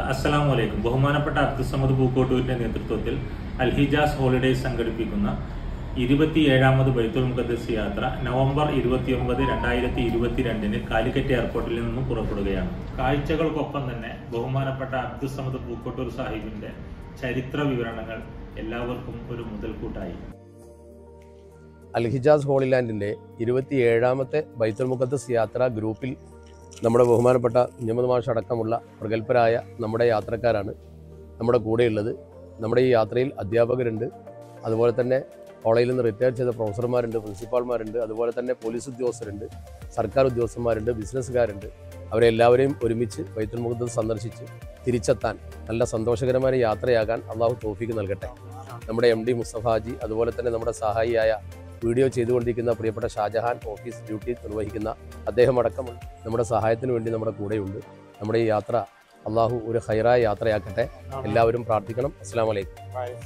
അസ്സലാമു അലൈക്കും ബഹുമാനപ്പെട്ട അബ്ദുസമദ് പൂക്കോട്ടൂരിന്റെ നേതൃത്വത്തിൽ അൽഹിജാസ് ഹോളിഡേസ് സംഘടിപ്പിക്കുന്ന ഇരുപത്തിയേഴാമത് ബൈത്തുൽ മുഖദ്ദസ് യാത്ര നവംബർ ഇരുപത്തിയൊമ്പത് രണ്ടായിരത്തി ഇരുപത്തിരണ്ടിന് കാലിക്കറ്റ് എയർപോർട്ടിൽ നിന്നും പുറപ്പെടുകയാണ് കാഴ്ചകൾക്കൊപ്പം തന്നെ ബഹുമാനപ്പെട്ട അബ്ദുസമദ് പൂക്കോട്ടൂർ സാഹിബിന്റെ ചരിത്ര വിവരണങ്ങൾ എല്ലാവർക്കും ഒരു മുതൽക്കൂട്ടായി അൽഹിജാസ് ഹോളിലാൻഡിൻ്റെ ഇരുപത്തിയേഴാമത്തെ ബൈത്തുൽ മുഖദ്ദസ് യാത്ര ഗ്രൂപ്പിൽ നമ്മുടെ ബഹുമാനപ്പെട്ട കുഞ്ഞമ്മദ് മാഷ് അടക്കമുള്ള പ്രഗത്ഭരായ നമ്മുടെ യാത്രക്കാരാണ് നമ്മുടെ കൂടെയുള്ളത് നമ്മുടെ ഈ യാത്രയിൽ അധ്യാപകരുണ്ട് അതുപോലെ തന്നെ കോളേജിൽ നിന്ന് റിട്ടയർ ചെയ്ത പ്രൊഫസർമാരുണ്ട് പ്രിൻസിപ്പാൾമാരുണ്ട് അതുപോലെ തന്നെ പോലീസ് ഉദ്യോഗസ്ഥരുണ്ട് സർക്കാർ ഉദ്യോഗസ്ഥന്മാരുണ്ട് ബിസിനസ്സുകാരുണ്ട് അവരെ എല്ലാവരെയും ഒരുമിച്ച് ബൈത്തുൽ മുഖദ്ദസ് സന്ദർശിച്ച് തിരിച്ചെത്താൻ നല്ല സന്തോഷകരമായ യാത്രയാകാൻ അള്ളാഹു തോഫിക്ക് നൽകട്ടെ നമ്മുടെ എം ഡി മുസ്തഫ ഹാജി അതുപോലെ തന്നെ നമ്മുടെ സഹായിയായ വീഡിയോ ചെയ്തുകൊണ്ടിരിക്കുന്ന പ്രിയപ്പെട്ട ഷാജഹാൻ ഓഫീസ് ഡ്യൂട്ടി നിർവഹിക്കുന്ന അദ്ദേഹം അടക്കം നമ്മുടെ സഹായത്തിന് വേണ്ടി നമ്മുടെ കൂടെയുണ്ട് നമ്മുടെ ഈ യാത്ര അള്ളാഹു ഒരു ഹൈറായ യാത്രയാക്കട്ടെ എല്ലാവരും പ്രാർത്ഥിക്കണം അസ്സാം വലൈക്കും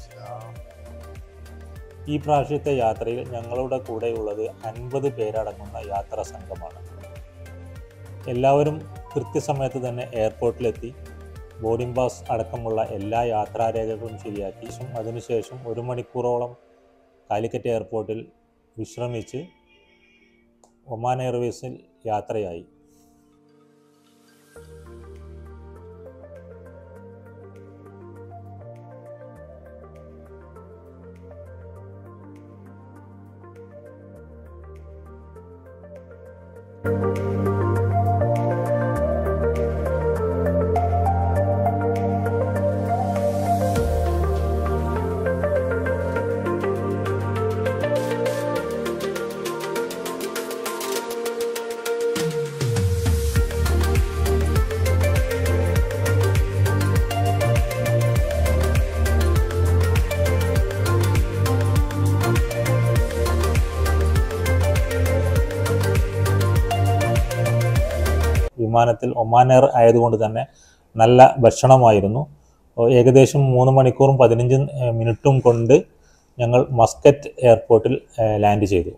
ഈ പ്രാവശ്യത്തെ യാത്രയിൽ ഞങ്ങളുടെ കൂടെയുള്ളത് അൻപത് പേരടങ്ങുന്ന യാത്രാ സംഘമാണ് എല്ലാവരും കൃത്യസമയത്ത് തന്നെ എയർപോർട്ടിലെത്തി ബോർഡിംഗ് പാസ് അടക്കമുള്ള എല്ലാ യാത്രാരേഖകളും ശരിയാക്കി ശേഷം അതിനുശേഷം ഒരു മണിക്കൂറോളം കാലിക്കറ്റ് എയർപോർട്ടിൽ വിശ്രമിച്ച് ഒമാൻ എയർവേസിൽ യാത്രയായി വിമാനത്തിൽ ഒമാൻ എയർ ആയതുകൊണ്ട് തന്നെ നല്ല ഭക്ഷണമായിരുന്നു ഓ, ഏകദേശം മൂന്ന് മണിക്കൂറും പതിനഞ്ച് മിനിറ്റും കൊണ്ട് ഞങ്ങൾ മസ്കറ്റ് എയർപോർട്ടിൽ ഏഹ്, ലാൻഡ് ചെയ്തു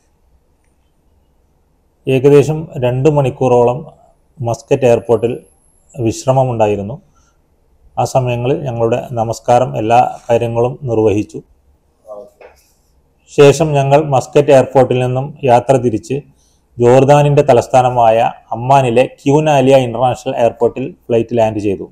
ഏകദേശം രണ്ട് മണിക്കൂറോളം മസ്കറ്റ് എയർപോർട്ടിൽ വിശ്രമമുണ്ടായിരുന്നു ആ സമയങ്ങളിൽ ഞങ്ങളുടെ നമസ്കാരം എല്ലാ കാര്യങ്ങളും നിർവഹിച്ചു ശേഷം ഞങ്ങൾ മസ്കറ്റ് എയർപോർട്ടിൽ നിന്നും യാത്ര തിരിച്ച് ജോർദാനിന്റെ തലസ്ഥാനമായ അമ്മാനിലെ ക്യൂനാലിയ ഇന്റർനാഷണൽ എയർപോർട്ടിൽ ഫ്ലൈറ്റ് ലാൻഡ് ചെയ്തു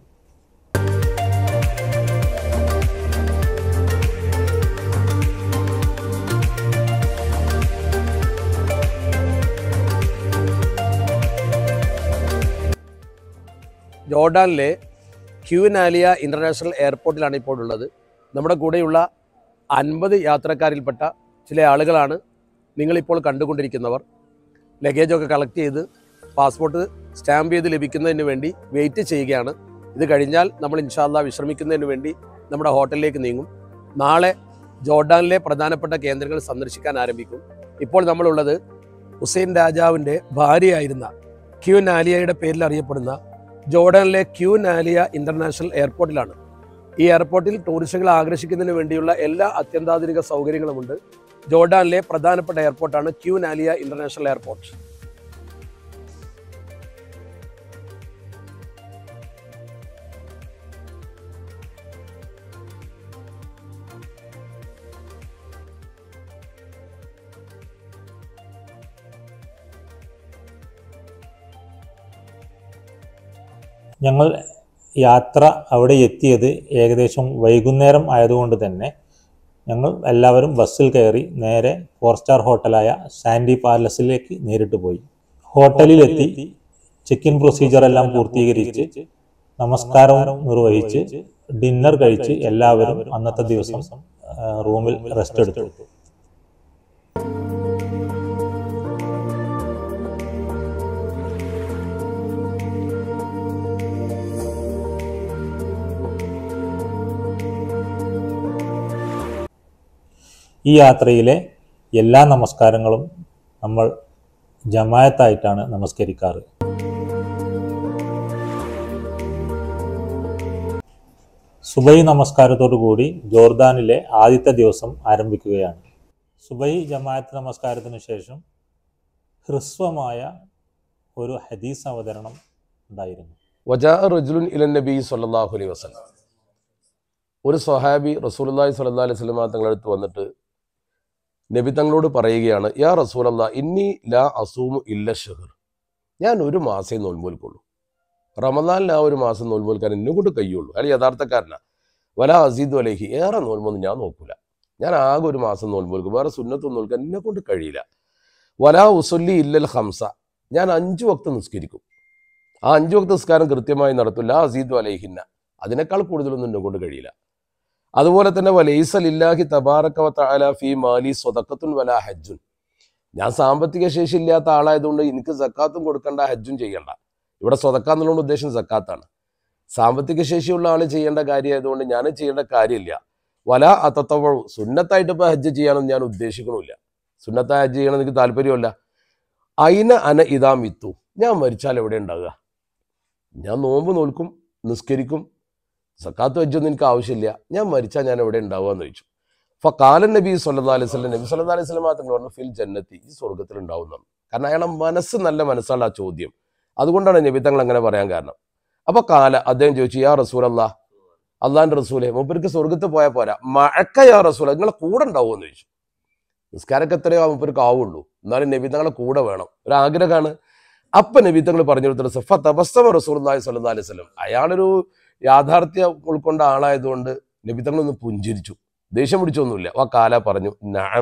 ജോർഡാനിലെ ക്യൂനാലിയ ഇൻ്റർനാഷണൽ എയർപോർട്ടിലാണ് ഇപ്പോൾ ഉള്ളത് നമ്മുടെ കൂടെയുള്ള അൻപത് യാത്രക്കാരിൽപ്പെട്ട ചില ആളുകളാണ് നിങ്ങളിപ്പോൾ കണ്ടുകൊണ്ടിരിക്കുന്നവർ ലഗേജൊക്കെ കളക്ട് ചെയ്ത് പാസ്പോർട്ട് സ്റ്റാമ്പ് ചെയ്ത് ലഭിക്കുന്നതിന് വേണ്ടി വെയിറ്റ് ചെയ്യുകയാണ് ഇത് കഴിഞ്ഞാൽ നമ്മൾ ഇൻഷാല്ല വിശ്രമിക്കുന്നതിന് വേണ്ടി നമ്മുടെ ഹോട്ടലിലേക്ക് നീങ്ങും നാളെ ജോർഡാനിലെ പ്രധാനപ്പെട്ട കേന്ദ്രങ്ങൾ സന്ദർശിക്കാൻ ആരംഭിക്കും ഇപ്പോൾ നമ്മളുള്ളത് ഹുസൈൻ രാജാവിൻ്റെ ഭാര്യയായിരുന്ന ക്യൂ നാലിയയുടെ പേരിൽ അറിയപ്പെടുന്ന ജോർഡാനിലെ ക്യൂ നാലിയ ഇന്റർനാഷണൽ എയർപോർട്ടിലാണ് ഈ എയർപോർട്ടിൽ ടൂറിസ്റ്റുകളെ ആകർഷിക്കുന്നതിന് വേണ്ടിയുള്ള എല്ലാ അത്യന്താധുനിക സൗകര്യങ്ങളുമുണ്ട് ജോർഡാനിലെ പ്രധാനപ്പെട്ട എയർപോർട്ടാണ് ക്യൂ നാലിയ ഇന്റർനാഷണൽ എയർപോർട്ട് ഞങ്ങൾ യാത്ര അവിടെ എത്തിയത് ഏകദേശം വൈകുന്നേരം ആയതുകൊണ്ട് തന്നെ ഞങ്ങൾ എല്ലാവരും ബസ്സിൽ കയറി നേരെ ഫോർ സ്റ്റാർ ഹോട്ടലായ സാൻഡി പാലസിലേക്ക് നേരിട്ട് പോയി ഹോട്ടലിലെത്തി ചെക്ക് ഇൻ പ്രൊസീജിയർ എല്ലാം പൂർത്തീകരിച്ച് നമസ്കാരം നിർവഹിച്ച് ഡിന്നർ കഴിച്ച് എല്ലാവരും അന്നത്തെ ദിവസം ആ, റൂമിൽ റെസ്റ്റ് എടുത്തു ഈ യാത്രയിലെ എല്ലാ നമസ്കാരങ്ങളും നമ്മൾ ജമായത്തായിട്ടാണ് നമസ്കരിക്കാറ് സുബൈ നമസ്കാരത്തോടു കൂടി ജോർദാനിലെ ആദ്യത്തെ ദിവസം ആരംഭിക്കുകയാണ് സുബൈ ജമാഅത്ത് നമസ്കാരത്തിന് ശേഷം ഹ്രസ്വമായ ഒരു ഹദീസ് അവതരണം ഉണ്ടായിരുന്നു വജാ റജുലുൻ ഇലൻ നബി സല്ലല്ലാഹു അലൈഹി വസല്ലം ഒരു സ്വഹാബി റസൂലുള്ളാഹി സ്വല്ലല്ലാഹു അലൈഹി വസല്ലം തങ്ങളുടെ അടുത്ത് വന്നിട്ട് നബി തങ്ങളോട് പറയുകയാണ് യാ റസൂലല്ലാ ഇന്നി ലാ അസൂമു ഇല്ല ഷഹർ ഞാൻ ഒരു മാസേ നോൽമോൽക്കുള്ളൂ റമദാനിൽ ആ ഒരു മാസം നോൽമോൽക്കാൻ എന്നെ കൊണ്ട് കഴിയുള്ളൂ അയാൾ യഥാർത്ഥക്കാരനാ വല അസീദ് അലഹി ഏറെ നോൽമൊന്നും ഞാൻ നോക്കൂല ഞാൻ ആകെ ഒരു മാസം നോൽമോൽക്കും വേറെ സുന്നത്തൊന്നും നോൽക്കാൻ എന്നെ കൊണ്ട് കഴിയില്ല വലാ ഉസല്ലി ഇല്ലൽ ഹംസ ഞാൻ അഞ്ചു വക്ത് നിസ്കരിക്കും ആ അഞ്ചു വക്ത് നിസ്കാരം കൃത്യമായി നടത്തില്ല അസീദ് അലഹിന്ന അതിനേക്കാൾ കൂടുതലൊന്നും എന്നെ കൊണ്ട് കഴിയില്ല അതുപോലെ തന്നെ വലൈസലില്ലാഹി തബാറക വതആല ഫീ മാലി സ്വതക്കത്തുൻ വലാ ഹജ്ജുൻ ഞാൻ സാമ്പത്തിക ശേഷി ഇല്ലാത്ത ആളായതുകൊണ്ട് എനിക്ക് സക്കാത്തും കൊടുക്കണ്ട ഹജ്ജും ചെയ്യണ്ട ഇവിടെ സ്വതക്ക എന്നുള്ള ഉദ്ദേശം സക്കാത്താണ് സാമ്പത്തിക ശേഷിയുള്ള ആൾ ചെയ്യേണ്ട കാര്യമായതുകൊണ്ട് ഞാൻ ചെയ്യേണ്ട കാര്യമില്ല വല അത്തത്തവഴു സുന്നത്തായിട്ട് ഇപ്പോൾ ഹജ്ജ് ചെയ്യാനൊന്നും ഞാൻ ഉദ്ദേശിക്കണമില്ല സുന്നത്തായ ഹജ്ജ് ചെയ്യണം എനിക്ക് താല്പര്യമല്ല അയിന അന ഇതാ മിത്തു ഞാൻ മരിച്ചാൽ എവിടെ ഉണ്ടാകുക ഞാൻ നോമ്പ് നോൽക്കും നിസ്കരിക്കും സക്കാത്ത് ഹജ്ജൊന്നും എനിക്ക് ആവശ്യമില്ല ഞാൻ മരിച്ചാൽ ഞാൻ എവിടെ ഉണ്ടാവുക എന്ന് ചോദിച്ചു ഫ കാലൻ നബി സല്ലാ അലൈഹി സ്വലം നബി സല്ലാ അലൈഹി സ്വലം മാത്രം പറഞ്ഞു ഫിൽ ജന്നത്തി ഈ സ്വർഗത്തിൽ ഉണ്ടാവുന്നതാണ് കാരണം അയാളെ മനസ്സ് നല്ല മനസ്സാണ് ആ ചോദ്യം അതുകൊണ്ടാണ് നബി തങ്ങൾ അങ്ങനെ പറയാൻ കാരണം അപ്പൊ കാല അദ്ദേഹം ചോദിച്ചു യാ റസൂൽ അല്ലാ അള്ളാന്റെ റസൂലെ മൂപ്പർക്ക് സ്വർഗത്തിൽ പോയാൽ പോരാ മഴക്ക യാ റസൂൽ നിങ്ങളെ കൂടെ ഉണ്ടാവുമോ എന്ന് ചോദിച്ചു നിസ്കാരക്ക് എത്രയോ മൂപ്പർക്ക് ആവുള്ളൂ എന്നാലും നബി തങ്ങളെ കൂടെ വേണം ഒരു ആഗ്രഹമാണ് അപ്പൊ നബി തങ്ങൾ പറഞ്ഞു കൊടുത്തത് സഫ തബസ്സമ റസൂൽ സല്ലാ അലൈഹി സ്വലം അയാളൊരു യാഥാർത്ഥ്യം ഉൾക്കൊണ്ട ആളായതുകൊണ്ട് നബി തങ്ങളൊന്ന് പുഞ്ചിരിച്ചു ദേഷ്യം പിടിച്ചൊന്നുമില്ല ആ കാല പറഞ്ഞു നാം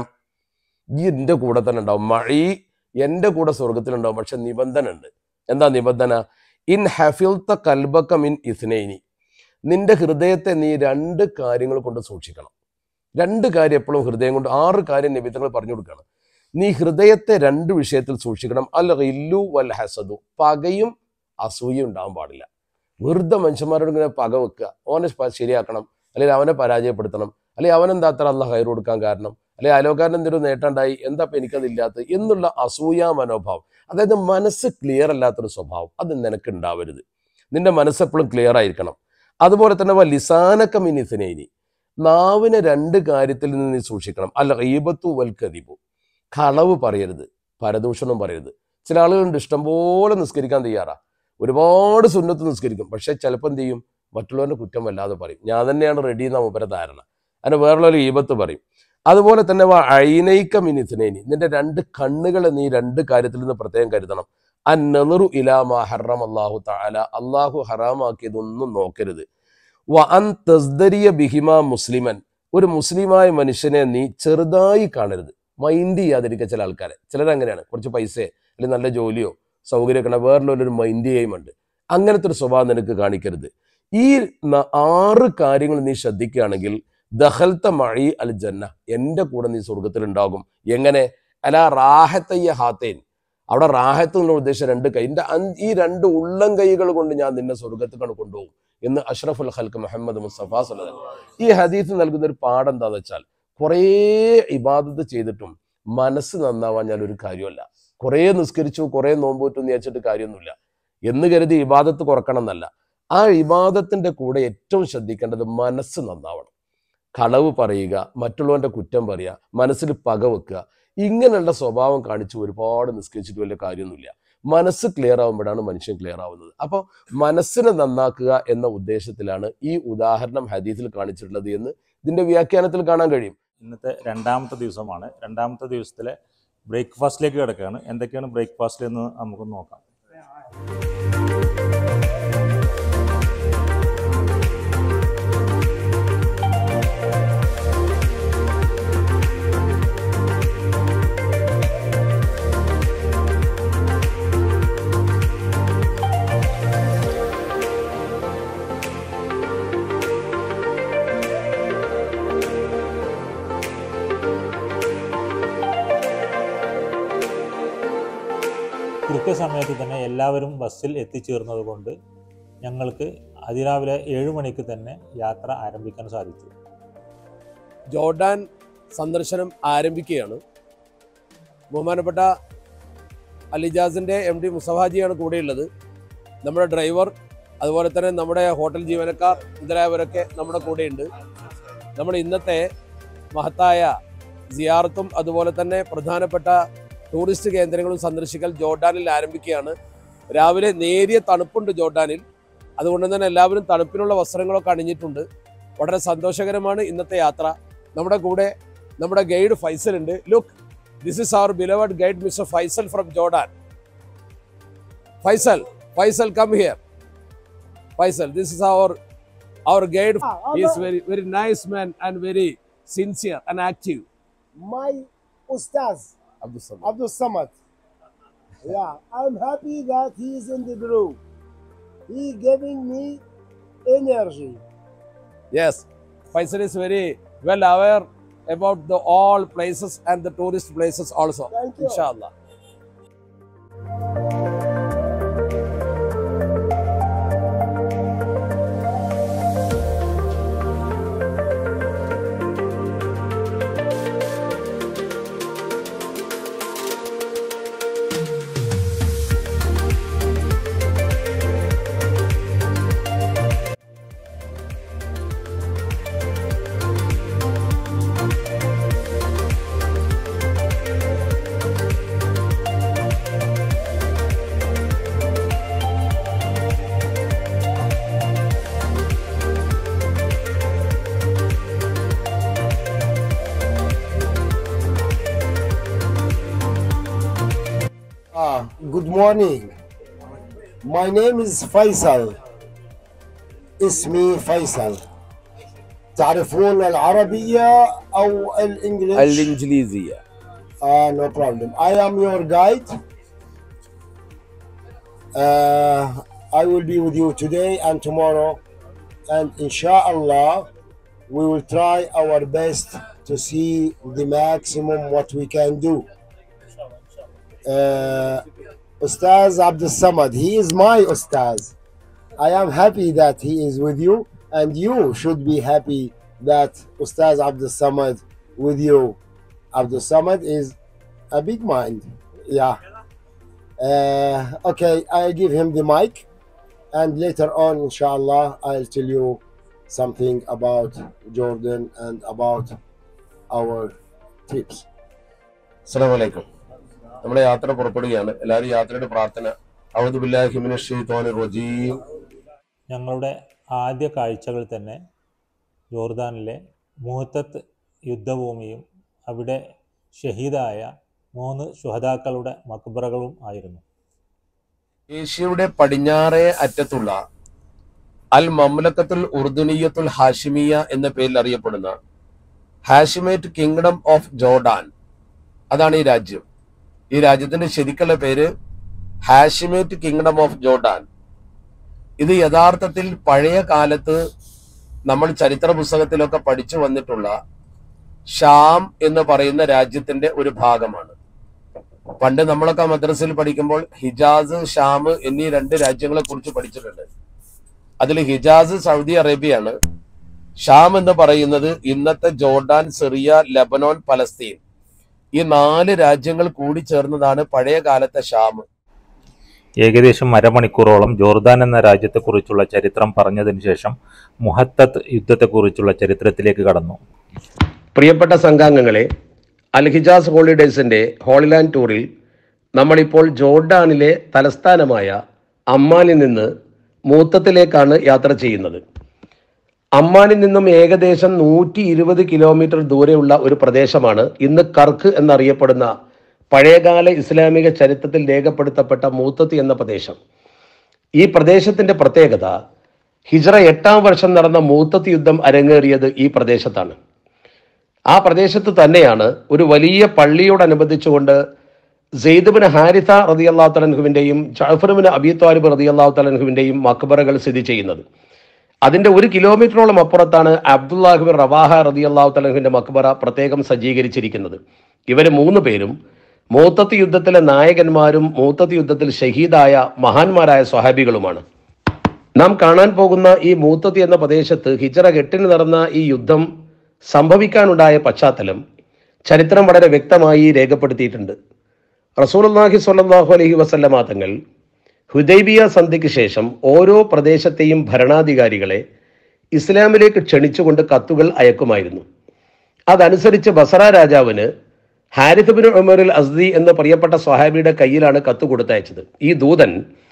ഈ എൻ്റെ കൂടെ തന്നെ ഉണ്ടാവും മഴി എൻ്റെ കൂടെ സ്വർഗത്തിലുണ്ടാവും പക്ഷെ നിബന്ധന ഉണ്ട് എന്താ നിബന്ധന ഇൻ ഹഫിൽത്ത കൽബക്ക മിൻ ഇസ്നൈനി നിന്റെ ഹൃദയത്തെ നീ രണ്ട് കാര്യങ്ങൾ കൊണ്ട് സൂക്ഷിക്കണം രണ്ട് കാര്യം എപ്പോഴും ഹൃദയം കൊണ്ട് ആറ് കാര്യം നിബിധങ്ങൾ പറഞ്ഞു കൊടുക്കണം നീ ഹൃദയത്തെ രണ്ട് വിഷയത്തിൽ സൂക്ഷിക്കണം അൽ ഇല്ലു വൽ ഹസദു പകയും അസൂയയും ഉണ്ടാവാൻ പാടില്ല വെറുതെ മനുഷ്യന്മാരോട് ഇങ്ങനെ പക വെക്കുക ഓനെ പ- ശരിയാക്കണം അല്ലെങ്കിൽ അവനെ പരാജയപ്പെടുത്തണം അല്ലെങ്കിൽ അവനെന്താ അത്ര അല്ല ഹയർ കൊടുക്കാൻ കാരണം അല്ലെങ്കിൽ അയലോക്കാരൻ എന്തെങ്കിലും നേട്ടമുണ്ടായി എന്താ ഇപ്പം എനിക്കതില്ലാത്തത് എന്നുള്ള അസൂയാ മനോഭാവം അതായത് മനസ്സ് ക്ലിയർ അല്ലാത്തൊരു സ്വഭാവം അത് നിനക്ക് ഉണ്ടാവരുത് നിന്റെ മനസ്സ് എപ്പോഴും ക്ലിയർ ആയിരിക്കണം അതുപോലെ തന്നെ വ ലിസാനക്ക മിനിസിനേനി നാവിനെ രണ്ട് കാര്യത്തിൽ നിന്ന് നീ സൂക്ഷിക്കണം അല്ല ഈബത്തു വൽക്കതിബു കളവ് പറയരുത് പരദൂഷണം പറയരുത് ചില ആളുകളുണ്ട് ഇഷ്ടംപോലെ നിസ്കരിക്കാൻ തയ്യാറാ ഒരുപാട് സുന്നത്ത് നിസ്കരിക്കും പക്ഷെ ചിലപ്പോൾ എന്ത് ചെയ്യും മറ്റുള്ളവരുടെ കുറ്റം വല്ലാതെ പറയും ഞാൻ തന്നെയാണ് റെഡി എന്ന മുപ്പര ധാരണ അതിന് വേറുള്ളൊരു ഈബത്ത് പറയും അതുപോലെ തന്നെ വാ അയിനൈക്ക മിനിസിനേനി നിന്റെ രണ്ട് കണ്ണുകളെ നീ രണ്ട് കാര്യത്തിൽ നിന്ന് പ്രത്യേകം കരുതണം അന്നറുു ഇലാ മാ ഹറം അള്ളാഹു തആല അള്ളാഹു ഹറാമാക്കിയതൊന്നും നോക്കരുത് വ അൻ തസ്ദരിയ ബിഹിമ മുസ്ലിമൻ ഒരു മുസ്ലിമായ മനുഷ്യനെ നീ ചെറുതായി കാണരുത് മൈൻഡ് ചെയ്യാതിരിക്കുക ചില ആൾക്കാരെ ചിലരങ്ങനെയാണ് കുറച്ച് പൈസയോ അല്ലെങ്കിൽ നല്ല ജോലിയോ സൗകര്യമൊക്കെ വേറെ മൈൻഡ് ചെയ്യുമുണ്ട് അങ്ങനത്തെ ഒരു സ്വഭാവം നിനക്ക് കാണിക്കരുത് ഈ ന- ആറ് കാര്യങ്ങൾ നീ ശ്രദ്ധിക്കുകയാണെങ്കിൽ ദഹൽത്ത മഴി അൽ ജന്ന എൻ്റെ കൂടെ നീ സ്വർഗത്തിൽ ഉണ്ടാകും എങ്ങനെ അല്ല റാഹത്തയ്യ ഹാത്തേൻ അവിടെ റാഹത്ത് എന്നുള്ള ഉദ്ദേശം രണ്ട് കൈ എൻ്റെ ഈ രണ്ട് ഉള്ളം കൈകൾ കൊണ്ട് ഞാൻ നിന്നെ സ്വർഗത്തിക്കാണ് കൊണ്ടുപോകും എന്ന് അഷ്റഫുൽ ഹൽക്ക് മുഹമ്മദ് മുസ്തഫ സല്ലല്ലാഹു അലൈഹി വസല്ലം. ഈ ഹദീസ് നൽകുന്ന ഒരു പാഠം എന്താണെന്ന് വെച്ചാൽ കുറേ ഇബാദത്ത് ചെയ്തിട്ടും മനസ്സ് നന്നാവാൻ ഞാൻ ഒരു കാര്യമല്ല കുറേ നിസ്കരിച്ചു കുറേ നോമ്പൂറ്റു എന്ന് വിചാരിച്ചിട്ട് കാര്യമൊന്നുമില്ല എന്ന് കരുതി ഇബാദത്ത് കുറക്കണം എന്നല്ല ആ ഇബാദത്തിന്റെ കൂടെ ഏറ്റവും ശ്രദ്ധിക്കേണ്ടത് മനസ്സ് നന്നാവണം കളവ് പറയുക മറ്റുള്ളവന്റെ കുറ്റം പറയുക മനസ്സിൽ പക വെക്കുക ഇങ്ങനെയുള്ള സ്വഭാവം കാണിച്ച് ഒരുപാട് നിസ്കരിച്ചിട്ട് വലിയ കാര്യമൊന്നുമില്ല മനസ്സ് ക്ലിയർ ആവുമ്പോഴാണ് മനുഷ്യൻ ക്ലിയർ ആവുന്നത് അപ്പോൾ മനസ്സിനെ നന്നാക്കുക എന്ന ഉദ്ദേശത്തിലാണ് ഈ ഉദാഹരണം ഹദീസിൽ കാണിച്ചിട്ടുള്ളത് എന്ന് ഇതിന്റെ വ്യാഖ്യാനത്തിൽ കാണാൻ കഴിയും ഇന്നത്തെ രണ്ടാമത്തെ ദിവസമാണ് രണ്ടാമത്തെ ദിവസത്തിലെ ബ്രേക്ക്ഫാസ്റ്റിലേക്ക് കിടക്കുകയാണ് എന്തൊക്കെയാണ് ബ്രേക്ക്ഫാസ്റ്റിൽ എന്ന് നമുക്ക് നോക്കാം കൃത്യസമയത്ത് തന്നെ എല്ലാവരും ബസ്സിൽ എത്തിച്ചേർന്നത് കൊണ്ട് ഞങ്ങൾക്ക് അതിരാവിലെ ഏഴ് മണിക്ക് തന്നെ യാത്ര ആരംഭിക്കാൻ സാധിച്ചു ജോർഡാൻ സന്ദർശനം ആരംഭിക്കുകയാണ് ബഹുമാനപ്പെട്ട അലിജാസിൻ്റെ എം ഡി മുസഫാജിയാണ് കൂടെയുള്ളത് നമ്മുടെ ഡ്രൈവർ അതുപോലെ തന്നെ നമ്മുടെ ഹോട്ടൽ ജീവനക്കാർ മുതലായവരൊക്കെ നമ്മുടെ കൂടെയുണ്ട് നമ്മൾ ഇന്നത്തെ മഹത്തായ സിയാറത്തും അതുപോലെ തന്നെ പ്രധാനപ്പെട്ട ടൂറിസ്റ്റ് കേന്ദ്രങ്ങളും സന്ദർശിക്കൽ ജോർഡാനിൽ ആരംഭിക്കുകയാണ് രാവിലെ നേരിയ തണുപ്പുണ്ട് ജോർഡാനിൽ അതുകൊണ്ട് തന്നെ എല്ലാവരും തണുപ്പിനുള്ള വസ്ത്രങ്ങളൊക്കെ അണിഞ്ഞിട്ടുണ്ട് വളരെ സന്തോഷകരമാണ് ഇന്നത്തെ യാത്ര നമ്മുടെ കൂടെ നമ്മുടെ ഗൈഡ് ഫൈസൽ ഉണ്ട് look this is our beloved guide mister Faisal from Jordan Faisal Faisal come here Faisal this is our our guide Ah, He is Allah, very, very nice man and very sincere and active. my Ustaz Abdul Samad. Abdul Samad. Yeah, I'm happy that he is in the group. He giving me energy. Yes, Faisal is very well aware about the all places and the tourist places also. Thank you. Inshallah. Ah, good morning. My name is Faisal. اسمي فيصل. تعرفون العربية أو الإنجليش؟ Al-Injiliziya. Uh, no problem. I am your guide. Uh, I will be with you today and tomorrow. And inshallah, we will try our best to see the maximum what we can do. Uh, Ustaz Abdul Samad, he is my Ustaz. I am happy that he is with you, and you should be happy that Ustaz Abdul Samad with you. Abdul Samad is a big mind. Yeah. Uh, okay, I'll give him the mic, and later on, inshallah, I'll tell you something about Jordan and about our trips. അസ്സലാമു അലൈക്കും നമ്മുടെ യാത്ര പുറപ്പെടുകയാണ് എല്ലാവരും യാത്രയുടെ പ്രാർത്ഥന ഔദു ബില്ലാഹി ഹിമിന ഷെയ്ത്വാനിർ റജീം ഞങ്ങളുടെ ആദ്യ കാഴ്ചകൾ തന്നെ ജോർദാനിലെ മുഹത്തത്ത് യുദ്ധഭൂമിയും അവിടെ ഷഹീദായ മൂന്ന് ശുഹതാക്കളുടെ മക്ബറകളും ആയിരുന്നു ഏഷ്യയുടെ പടിഞ്ഞാറേ അറ്റത്തുള്ള അൽ മംലക്കത്തുൽ ഉർദുനിയത്തുൽ ഹാഷിമിയ എന്ന പേരിൽ അറിയപ്പെടുന്ന ഹാഷിമേറ്റ് കിങ്ഡം ഓഫ് ജോർഡാൻ അതാണ് ഈ രാജ്യം ഈ രാജ്യത്തിന്റെ ശരിക്കുള്ള പേര് ഹാഷിമേറ്റ് കിങ്ഡം ഓഫ് ജോർഡാൻ ഇത് യഥാർത്ഥത്തിൽ പഴയ കാലത്ത് നമ്മൾ ചരിത്ര പുസ്തകത്തിലൊക്കെ പഠിച്ചു വന്നിട്ടുള്ള ഷാം എന്ന് പറയുന്ന രാജ്യത്തിന്റെ ഒരു ഭാഗമാണ് പണ്ട് നമ്മളൊക്കെ മദ്രസയിൽ പഠിക്കുമ്പോൾ ഹിജാസ് ഷാം എന്നീ രണ്ട് രാജ്യങ്ങളെ കുറിച്ച് പഠിച്ചിട്ടുണ്ട് അതിൽ ഹിജാസ് സൗദി അറേബ്യയാണ് ഷാം എന്ന് പറയുന്നത് ഇന്നത്തെ ജോർഡാൻ സിറിയ ലബനോൻ പലസ്തീൻ ഈ നാല് രാജ്യങ്ങൾ കൂടി ചേർന്നതാണ് പഴയ കാലത്തെ ഷാം ഏകദേശം അരമണിക്കൂറോളം ജോർദാൻ എന്ന രാജ്യത്തെക്കുറിച്ചുള്ള ചരിത്രം പറഞ്ഞതിന് ശേഷം മുഹത്തത്ത് യുദ്ധത്തെക്കുറിച്ചുള്ള ചരിത്രത്തിലേക്ക് കടന്നു പ്രിയപ്പെട്ട സംഘാംഗങ്ങളെ അൽ ഹിജാസ് ഹോളിഡേയ്സിന്റെ ഹോളിലാൻഡ് ടൂറിൽ നമ്മളിപ്പോൾ ജോർഡാനിലെ തലസ്ഥാനമായ അമ്മാനിൽ നിന്ന് മൂത്തത്തിലേക്കാണ് യാത്ര ചെയ്യുന്നത് അമ്മാനിൽ നിന്നും ഏകദേശം നൂറ്റി ഇരുപത് കിലോമീറ്റർ ദൂരെയുള്ള ഒരു പ്രദേശമാണ് ഇന്ന് കർക്ക് എന്നറിയപ്പെടുന്ന പഴയകാല ഇസ്ലാമിക ചരിത്രത്തിൽ രേഖപ്പെടുത്തപ്പെട്ട മൂത്തത്തി എന്ന പ്രദേശം ഈ പ്രദേശത്തിന്റെ പ്രത്യേകത ഹിജ്റ എട്ടാം വർഷം നടന്ന മൂത്തത്തി യുദ്ധം അരങ്ങേറിയത് ഈ പ്രദേശത്താണ് ആ പ്രദേശത്ത് തന്നെയാണ് ഒരു വലിയ പള്ളിയോടനുബന്ധിച്ചുകൊണ്ട് സെയ്ദുബിന് ഹാരിഥ റതി അള്ളാഹു തലൻഹുവിൻ്റെയും ജാഫറുബിന് അബി താലിബ് റതി അള്ളാഹു തലൻഹുവിൻ്റെയും മക്ബറകൾ സ്ഥിതി ചെയ്യുന്നത് അതിന്റെ ഒരു കിലോമീറ്ററോളം അപ്പുറത്താണ് അബ്ദുല്ലാഹിബിൻ റവാഹ റതി അള്ളാഹു തലൻഹുവിന്റെ മക്ബറ പ്രത്യേകം സജ്ജീകരിച്ചിരിക്കുന്നത് ഇവർ മൂന്ന് പേരും മൂത്തത്ത് യുദ്ധത്തിലെ നായകന്മാരും മൂത്തത്ത് യുദ്ധത്തിൽ ഷഹീദായ മഹാന്മാരായ സ്വഹാബികളുമാണ് നാം കാണാൻ പോകുന്ന ഈ മൂത്തത്തി എന്ന പ്രദേശത്ത് ഹിജറ എട്ടിന് നടന്ന ഈ യുദ്ധം സംഭവിക്കാനുണ്ടായ പശ്ചാത്തലം ചരിത്രം വളരെ വ്യക്തമായി രേഖപ്പെടുത്തിയിട്ടുണ്ട് റസൂലുള്ളാഹി സ്വല്ലല്ലാഹു അലൈഹി വസല്ലമ തങ്ങൾ ഹുദൈബിയ സന്ധിക്ക് ശേഷം ഓരോ പ്രദേശത്തെയും ഭരണാധികാരികളെ ഇസ്ലാമിലേക്ക് ക്ഷണിച്ചുകൊണ്ട് കത്തുകൾ അയക്കുമായിരുന്നു അതനുസരിച്ച് ബസറ രാജാവിന് ഹാരിഫ് ബിൻ ഉമറുൽ അസ്ദി എന്ന പ്രിയപ്പെട്ട സ്വഹാബിയുടെ കയ്യിലാണ് കത്ത് കൊടുത്തയച്ചത് ഈ ദൂതൻ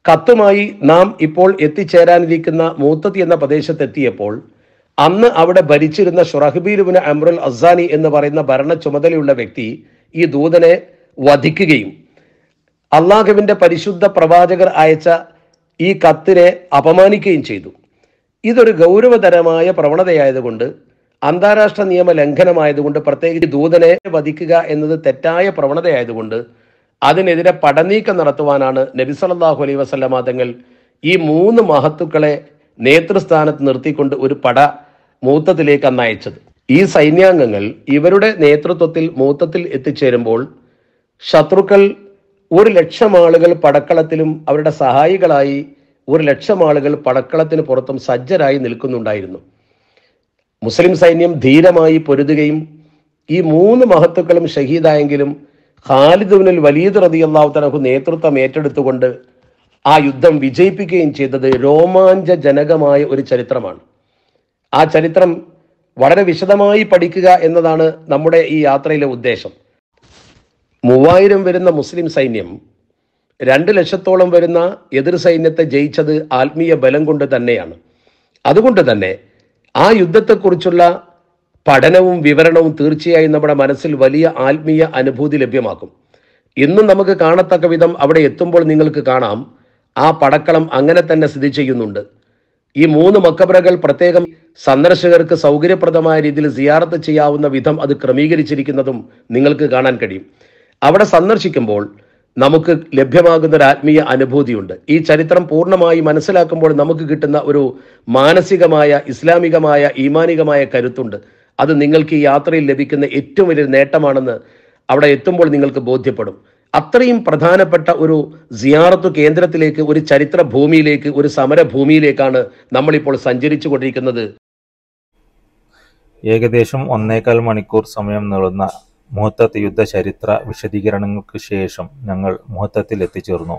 കത്തുമായി നാം ഇപ്പോൾ എത്തിച്ചേരാനിരിക്കുന്ന മൂത്തത്തി എന്ന പ്രദേശത്തെത്തിയപ്പോൾ അന്ന് അവിടെ ഭരിച്ചിരുന്ന ഷുറഹബീലുബിന് അമ്രുൽ അസാനി എന്ന് പറയുന്ന ഭരണ ചുമതലയുള്ള വ്യക്തി ഈ ദൂതനെ വധിക്കുകയും അള്ളാഹുവിന്റെ പരിശുദ്ധ പ്രവാചകർ അയച്ച ഈ കത്തിനെ അപമാനിക്കുകയും ചെയ്തു ഇതൊരു ഗൗരവതരമായ പ്രവണതയായതുകൊണ്ട് അന്താരാഷ്ട്ര നിയമ ലംഘനമായതുകൊണ്ട് പ്രത്യേകിച്ച് ദൂതനെ വധിക്കുക എന്നത് തെറ്റായ പ്രവണതയായതുകൊണ്ട് അതിനെതിരെ പടനീക്കം നടത്തുവാനാണ് നബി സല്ലല്ലാഹു അലൈഹി വസല്ലമ തങ്ങൾ ഈ മൂന്ന് മഹത്തുക്കളെ നേതൃസ്ഥാനത്ത് നിർത്തിക്കൊണ്ട് ഒരു പട മൂത്തത്തിലേക്ക് അന്ന് അയച്ചത് ഈ സൈന്യാംഗങ്ങൾ ഇവരുടെ നേതൃത്വത്തിൽ മൂത്തത്തിൽ എത്തിച്ചേരുമ്പോൾ ശത്രുക്കൾ ഒരു ലക്ഷം ആളുകൾ പടക്കളത്തിലും അവരുടെ സഹായികളായി ഒരു ലക്ഷം ആളുകൾ പടക്കളത്തിന് പുറത്തും സജ്ജരായി നിൽക്കുന്നുണ്ടായിരുന്നു മുസ്ലിം സൈന്യം ധീരമായി പൊരുതുകയും ഈ മൂന്ന് മഹത്തുക്കളും ഷഹീദായെങ്കിലും ഖാലിദുവിനിൽ വലീദ് റതി അള്ളാഹുത്തനഹു നേതൃത്വം ഏറ്റെടുത്തുകൊണ്ട് ആ യുദ്ധം വിജയിപ്പിക്കുകയും ചെയ്തത് രോമാഞ്ചജനകമായ ഒരു ചരിത്രമാണ് ആ ചരിത്രം വളരെ വിശദമായി പഠിക്കുക എന്നതാണ് നമ്മുടെ ഈ യാത്രയിലെ ഉദ്ദേശം മൂവായിരം വരുന്ന മുസ്ലിം സൈന്യം രണ്ട് ലക്ഷത്തോളം വരുന്ന എതിർ സൈന്യത്തെ ജയിച്ചത് ആത്മീയ ബലം കൊണ്ട് തന്നെയാണ് അതുകൊണ്ട് തന്നെ ആ യുദ്ധത്തെക്കുറിച്ചുള്ള പഠനവും വിവരണവും തീർച്ചയായും നമ്മുടെ മനസ്സിൽ വലിയ ആത്മീയ അനുഭൂതി ലഭ്യമാക്കും ഇന്നും നമുക്ക് കാണത്തക്ക വിധം അവിടെ എത്തുമ്പോൾ നിങ്ങൾക്ക് കാണാം ആ പടക്കളം അങ്ങനെ തന്നെ സ്ഥിതി ചെയ്യുന്നുണ്ട് ഈ മൂന്ന് മക്കബറകൾ പ്രത്യേകം സന്ദർശകർക്ക് സൗകര്യപ്രദമായ രീതിയിൽ സിയാറത്ത് ചെയ്യാവുന്ന വിധം അത് ക്രമീകരിച്ചിരിക്കുന്നതും നിങ്ങൾക്ക് കാണാൻ കഴിയും അവിടെ സന്ദർശിക്കുമ്പോൾ നമുക്ക് ലഭ്യമാകുന്ന ഒരു ആത്മീയ അനുഭൂതിയുണ്ട് ഈ ചരിത്രം പൂർണ്ണമായി മനസ്സിലാക്കുമ്പോൾ നമുക്ക് കിട്ടുന്ന ഒരു മാനസികമായ ഇസ്ലാമികമായ ഈമാനികമായ കരുത്തുണ്ട് അത് നിങ്ങൾക്ക് ഈ യാത്രയിൽ ലഭിക്കുന്ന ഏറ്റവും വലിയ നേട്ടമാണെന്ന് അവിടെ എത്തുമ്പോൾ നിങ്ങൾക്ക് ബോധ്യപ്പെടും അത്രയും പ്രധാനപ്പെട്ട ഒരു സിയാറത്തു കേന്ദ്രത്തിലേക്ക് ഒരു ചരിത്ര ഭൂമിയിലേക്ക് ഒരു സമര ഭൂമിയിലേക്കാണ് നമ്മളിപ്പോൾ സഞ്ചരിച്ചു കൊണ്ടിരിക്കുന്നത് ഏകദേശം ഒന്നേകാൽ മണിക്കൂർ സമയം നീളുന്ന മുഹത്തത്ത് യുദ്ധ ചരിത്ര വിശദീകരണങ്ങൾക്ക് ശേഷം ഞങ്ങൾ മുഹത്തത്തിൽ എത്തിച്ചേർന്നു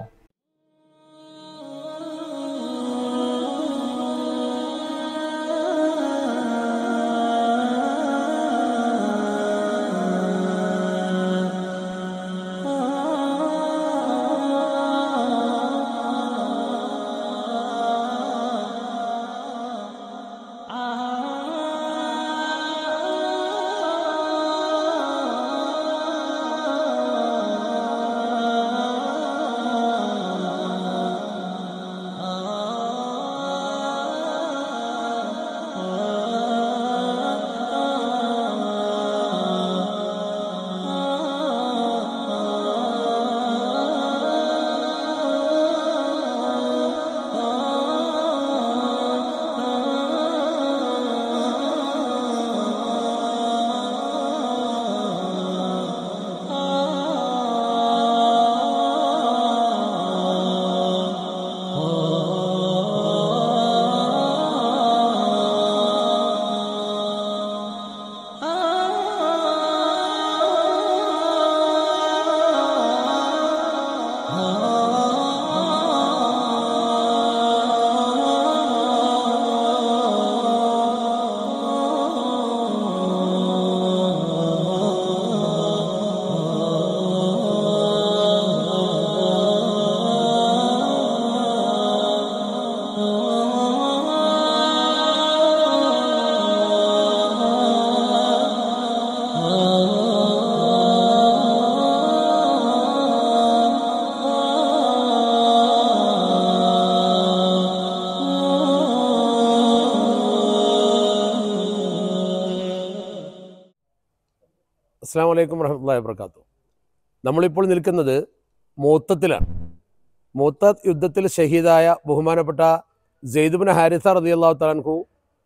അസ്സാം വലൈക്കും വറഹമുല്ലാ വാബർക്കാത്തു നമ്മളിപ്പോൾ നിൽക്കുന്നത് മൂത്തത്തിലാണ് മൂത്തത്ത് യുദ്ധത്തിൽ ഷഹീദായ ബഹുമാനപ്പെട്ട ജെയ്ദുബിൻ ഹാരിസ റതി അള്ളാഹു തലൻഹു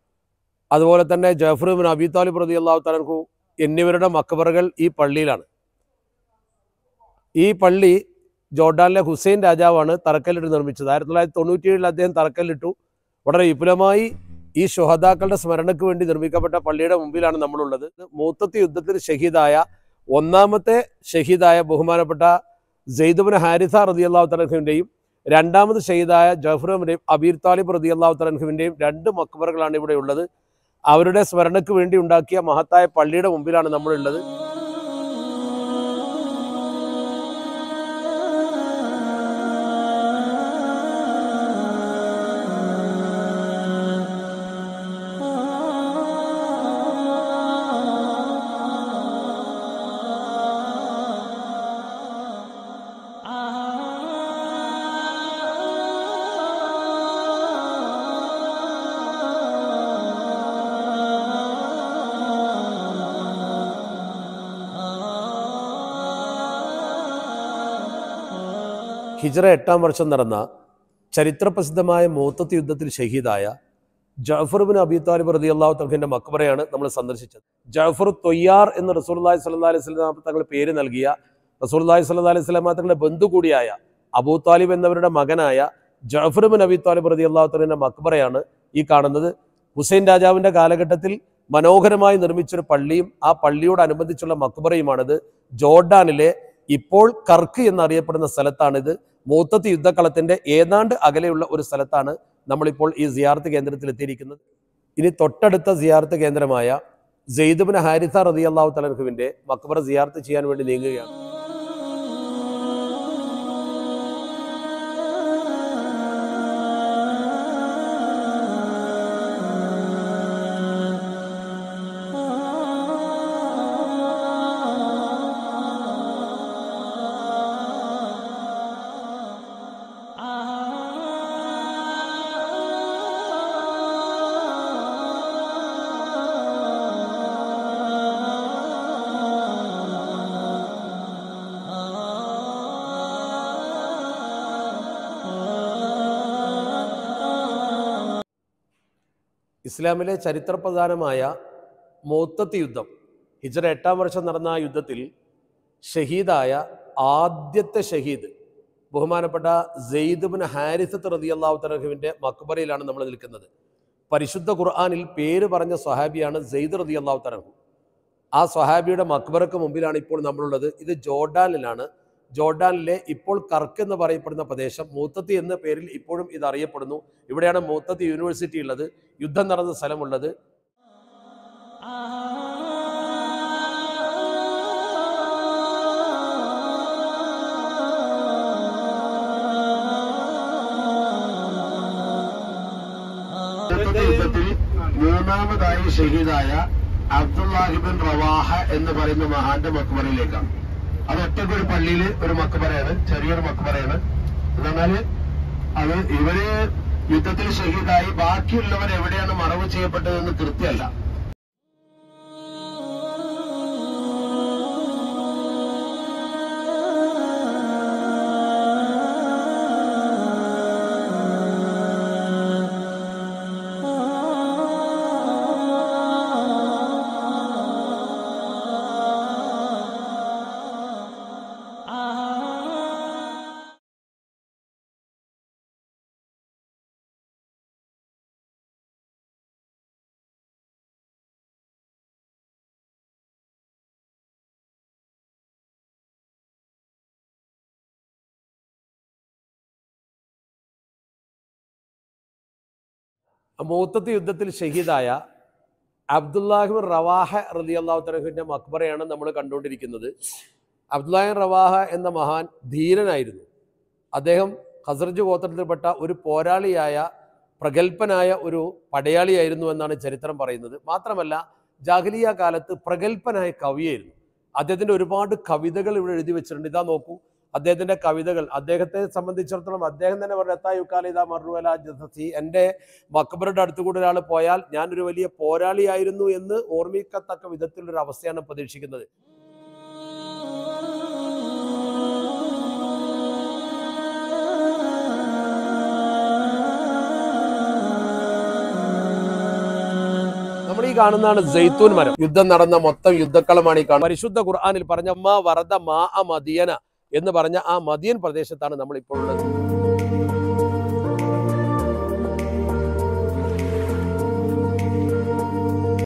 അതുപോലെ തന്നെ ജഫറുബിൻ അബി താലിബ് റതി അള്ളാഹു തലൻഹു എന്നിവരുടെ മക്കബറുകൾ ഈ പള്ളിയിലാണ് ഈ പള്ളി ജോർഡാനിലെ ഹുസൈൻ രാജാവാണ് തറക്കല്ലിട്ട് നിർമ്മിച്ചത് ആയിരത്തി തൊള്ളായിരത്തി തൊണ്ണൂറ്റിയേഴിൽ അദ്ദേഹം തറക്കല്ലിട്ടു വളരെ വിപുലമായി ഈ ശുഹദാക്കളുടെ സ്മരണയ്ക്ക് വേണ്ടി നിർമ്മിക്കപ്പെട്ട പള്ളിയുടെ മുമ്പിലാണ് നമ്മളുള്ളത് മൂത്തത്തി യുദ്ധത്തിൽ ഷഹീദായ ഒന്നാമത്തെ ഷഹീദായ ബഹുമാനപ്പെട്ട ജെയ്ദുബിൻ ഹാരിസ റതി അള്ളാഹു തലഹുവിൻ്റെയും രണ്ടാമത് ഷഹീദായ ജഫറുവിൻ്റെയും അബീർ താലിബ് റതി അള്ളാഹു തലഹുവിൻ്റെയും രണ്ട് മക്ബറുകളാണ് ഇവിടെ ഉള്ളത് അവരുടെ സ്മരണയ്ക്ക് വേണ്ടി ഉണ്ടാക്കിയ മഹത്തായ പള്ളിയുടെ മുമ്പിലാണ് നമ്മളുള്ളത് ഹിജറ എട്ടാം വർഷം നടന്ന ചരിത്രപ്രസിദ്ധമായ മൂത്തത്ത് യുദ്ധത്തിൽ ഷഹീദായ ജാഫർ ബിൻ അബി താലിബ് റതി അള്ളാഹു തൽഹിന്റെ മക്ബറയാണ് നമ്മൾ സന്ദർശിച്ചത് ജാഫർ തൊയ്യാർ എന്ന് റസൂർലാഹി സല്ലാ അലൈഹി സ്വലാം തങ്ങൾ പേര് നൽകിയ റസൂർലാഹി സല്ലാ അലൈഹി സ്വലാം തങ്ങളുടെ ബന്ധു കൂടിയായ അബൂ താലിബ് എന്നവരുടെ മകനായ ജാഫർ ബിൻ അബി താലിബ് റതി അള്ളാഹു തലിന്റെ മക്ബറയാണ് ഈ കാണുന്നത് ഹുസൈൻ രാജാവിന്റെ കാലഘട്ടത്തിൽ മനോഹരമായി നിർമ്മിച്ചൊരു പള്ളിയും ആ പള്ളിയോടനുബന്ധിച്ചുള്ള മക്ബറയുമാണിത് ജോർഡാനിലെ ഇപ്പോൾ കർക്ക് എന്നറിയപ്പെടുന്ന സ്ഥലത്താണിത് മൂത്തത്ത് യുദ്ധക്കളത്തിന്റെ ഏതാണ്ട് അകലെയുള്ള ഒരു സ്ഥലത്താണ് നമ്മളിപ്പോൾ ഈ സിയാർത്ത് കേന്ദ്രത്തിൽ എത്തിയിരിക്കുന്നത് ഇനി തൊട്ടടുത്ത സിയാർത്ത് കേന്ദ്രമായ ജെയ്ദുബിൻ ഹാരിസ റതി അള്ളാഹു തലഹുവിന്റെ മക്ബറ സിയാർത്ത് ചെയ്യാൻ വേണ്ടി നീങ്ങുകയാണ് ഇസ്ലാമിലെ ചരിത്രപ്രധാനമായ മോത്തത്ത് യുദ്ധം ഹിജറ എട്ടാം വർഷം നടന്ന ആ യുദ്ധത്തിൽ ഷഹീദായ ആദ്യത്തെ ഷഹീദ് ബഹുമാനപ്പെട്ട സെയ്ദുബിൻ ഹാരിസത്ത് റതി അള്ളാഹു തലഹുവിൻ്റെ മക്ബറയിലാണ് നമ്മൾ നിൽക്കുന്നത് പരിശുദ്ധ ഖുർആാനിൽ പേര് പറഞ്ഞ സ്വഹാബിയാണ് സെയ്ദ് റതി അള്ളാഹു തലഹു ആ സ്വഹാബിയുടെ മക്ബറക്ക് മുമ്പിലാണ് ഇപ്പോൾ നമ്മളുള്ളത് ഇത് ജോർഡാനിലാണ് ജോർഡാനിലെ ഇപ്പോൾ കർക്ക് എന്ന് പറയപ്പെടുന്ന പ്രദേശം മൂത്തത്തി എന്ന പേരിൽ ഇപ്പോഴും ഇത് അറിയപ്പെടുന്നു ഇവിടെയാണ് മൂത്തത്തി യൂണിവേഴ്സിറ്റി ഉള്ളത് യുദ്ധം നടന്ന സ്ഥലമുള്ളത് ഇന്നത്തെ യുദ്ധത്തിൽ മൂന്നാമതായി ഷഹീദായ അബ്ദുല്ലാഹിബിൻ റവാഹ എന്ന് പറയുന്ന മഹാന്റെ മക്ബറയിലേക്കാണ് അത് ഒറ്റയ്ക്ക് ഒരു പള്ളിയിൽ ഒരു മക്ബറയാണ് ചെറിയൊരു മക്ബറയാണ് എന്നാൽ അത് ഇവര് യുദ്ധത്തിൽ ഷഹീദായി ബാക്കിയുള്ളവർ എവിടെയാണ് മറവ് ചെയ്യപ്പെട്ടതെന്ന് കൃത്യമല്ല മൂത്തത്ത് യുദ്ധത്തിൽ ഷഹീദായ അബ്ദുല്ലാഹിബിൻ റവാഹ റലി അള്ളാഹു തലഹുവിൻ്റെ മക്ബറയാണ് നമ്മൾ കണ്ടുകൊണ്ടിരിക്കുന്നത് അബ്ദുല്ലാഹിൻ റവാഹ എന്ന മഹാൻ ധീരനായിരുന്നു അദ്ദേഹം ഹസർജ് ഗോത്രത്തിൽപ്പെട്ട ഒരു പോരാളിയായ പ്രഗത്ഭനായ ഒരു പടയാളിയായിരുന്നു എന്നാണ് ചരിത്രം പറയുന്നത് മാത്രമല്ല ജാഹലിയ കാലത്ത് പ്രഗത്ഭനായ കവിയായിരുന്നു അദ്ദേഹത്തിൻ്റെ ഒരുപാട് കവിതകൾ ഇവിടെ എഴുതി വെച്ചിട്ടുണ്ട് ഇതാ നോക്കൂ അദ്ദേഹത്തിന്റെ കവിതകൾ അദ്ദേഹത്തെ സംബന്ധിച്ചിടത്തോളം അദ്ദേഹം തന്നെ പറഞ്ഞു മറുവല ജസി എൻ്റെ മക്കബറുടെ അടുത്ത് കൂടെ ഒരാൾ പോയാൽ ഞാനൊരു വലിയ പോരാളിയായിരുന്നു എന്ന് ഓർമ്മിക്കത്തക്ക വിധത്തിലൊരു അവസ്ഥയാണ് പ്രതീക്ഷിക്കുന്നത് നമ്മൾ ഈ കാണുന്നതാണ് ജെയ്ത്തൂൻ മരം യുദ്ധം നടന്ന മൊത്തം യുദ്ധക്കളമാണ് ഈ കാണുന്നത് പരിശുദ്ധ ഖുർആാനിൽ പറഞ്ഞ മാ വറദ മാ അ മദിയന എന്ന് പറഞ്ഞ ആ മദിയൻ പ്രദേശത്താണ് നമ്മൾ ഇപ്പോൾ ഉള്ളത്